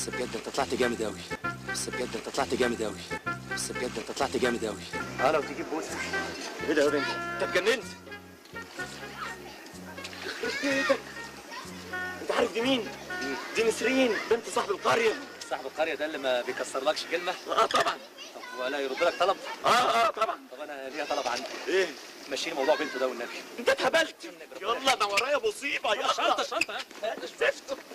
بس بجد انت طلعت جامد قوي بس بجد انت طلعت جامد قوي بس بجد انت طلعت جامد قوي اه لو تجيب بوسه ايه ده يا بنت انت اتجننت يخرب بيتك انت عارف دي مين؟ دي نسرين بنت صاحب القريه صاحب القريه ده اللي ما بيكسرلكش كلمه اه طبعا طب ولا يرد لك طلب اه اه طبعا طب انا ليا طلب عندي ايه مشيني موضوع بنته ده والنبي انت اتهبلت يلا ده ورايا مصيبه يلا شنطه شنطه زفت